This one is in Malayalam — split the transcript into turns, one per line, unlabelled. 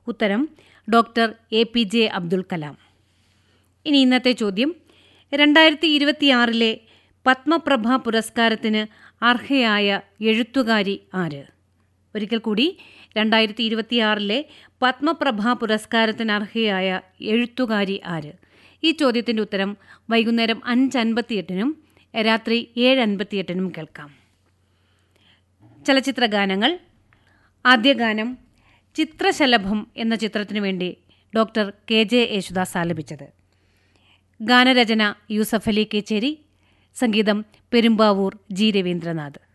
ഉത്തരം doctor A P J Abdul Kalam ഇനി ഇന്നത്തെ ചോദ്യം രണ്ടായിരത്തി ഇരുപത്തിയാറിലെ പത്മപ്രഭ പുരസ്കാരത്തിന് അർഹയായ എഴുത്തുകാരി ആര് ഒരിക്കൽ കൂടി രണ്ടായിരത്തി ഇരുപത്തിയാറിലെ പത്മപ്രഭ പുരസ്കാരത്തിന് അർഹയായ എഴുത്തുകാരി ആര് ഈ ചോദ്യത്തിൻ്റെ ഉത്തരം വൈകുന്നേരം അഞ്ച് അൻപത്തിയെട്ടിനും രാത്രി ഏഴ് അൻപത്തിയെട്ടിനും കേൾക്കാം ചലച്ചിത്ര ഗാനങ്ങൾ ആദ്യ ഗാനം ചിത്രശലഭം എന്ന ചിത്രത്തിനു വേണ്ടി ഡോക്ടർ കെ ജെ യേശുദാസ് ആലപിച്ചത് ഗാനരചന യൂസഫ് അലി കേച്ചേരി സംഗീതം പെരുമ്പാവൂർ ജി രവീന്ദ്രനാഥ്